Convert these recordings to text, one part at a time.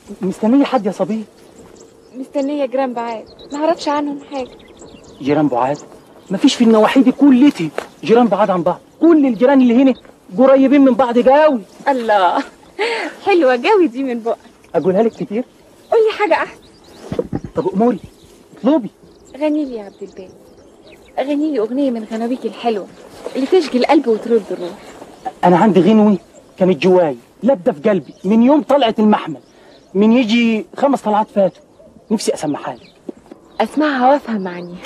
مستنيه حد يا صبيه مستنية جيران بعاد ما اعرفش عنهم حاجة جيران بعاد مفيش في النواحي دي كلتي جيران بعاد عن بعض كل الجيران اللي هنا قريبين من بعض قوي الله حلوة جوي دي من بقك اقولها لك كتير قولي حاجة أحسن طب اموري اطلبي غني لي يا عبد الباقي غني لي أغنية من غناويك الحلوة اللي تشجي القلب وترد الروح انا عندي غنوي كانت جواي لابده في قلبي من يوم طلعت المحمل من يجي خمس طلعات فاتوا نفسي اسمعها لك أسمعها وأفهم معانيها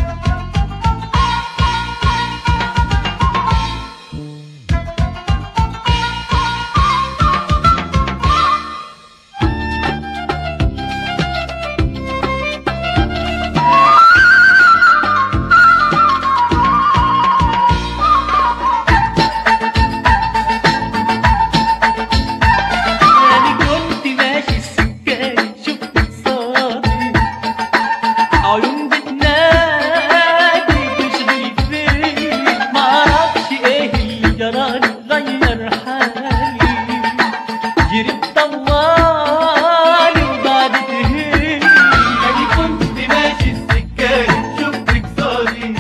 أنا كنت ماشي السكان شفت قصادي عيون بتنادي تشغل فيا معرفش إيه اللي جرالي غير حالي جريت طوالي وبعد تهيني أنا كنت ماشي السكان شفت قصادي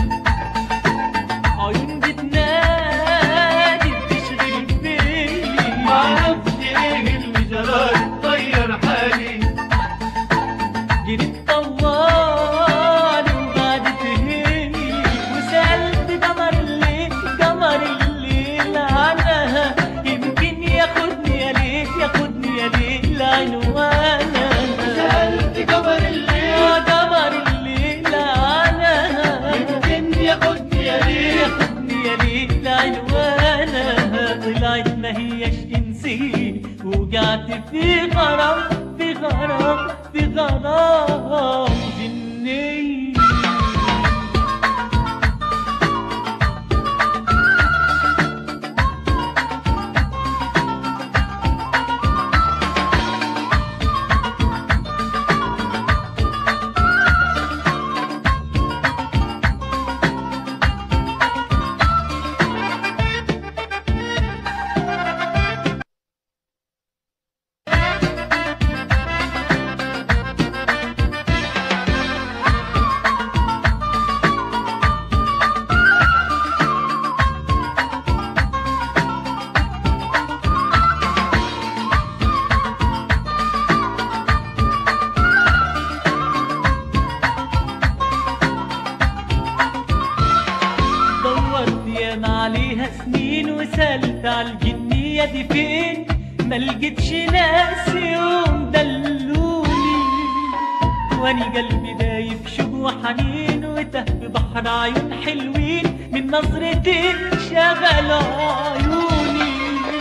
عيون بتنادي بتشغل فيا معرفش ايه اللي جرالي غير حالي جريت طوالي وبعد تهيني وسألت قمر الليل قمر الليل عنها يمكن ياخدني يا ليل ياخدني يا ليل عنوانا سألت قمر الليل قمر الليل عنها يمكن ياخدني يا ليل ياخدني يا ليل عنوانا طلعت ما هيش انسي وقعت في غرام في غرام في غرام جني دورت ياما عليها سنين وسألت على الجنية دي فين ما لقيتش ناس يوم دلوني واني قلبي دايب شوق وحنين وته في بحر عيون حلوين من نظرتين شغل عيوني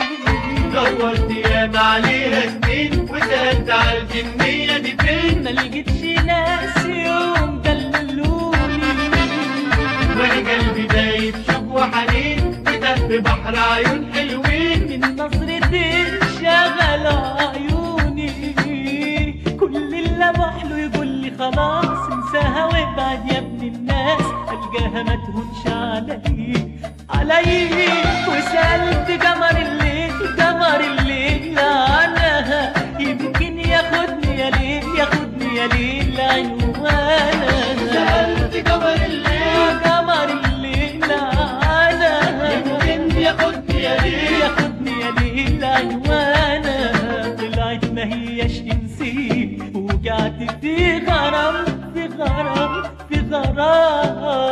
دورت ياما عليها سنين وسألت على الجنية دي فين ما لقيتش ناس يوم دلوني وانا قلبي دايب شوق وحنين بده بحر عيون حلوين من نظرتين شغل عيوني كل اللي بحله يقول لي خلاص انساها وابعد يا ابن الناس القاها ما تهونش علي علي وسألت قمر الليل قمر الليل عنها يمكن ياخدني يا ليل ياخدني يا ليل عنوانا سألت قمر الليل قمر الليل عنها يمكن ياخدني يا ليل ياخدني يا ليل عنوانا طلعت ما هيش انسي وقعت في غرام في غرام في غرام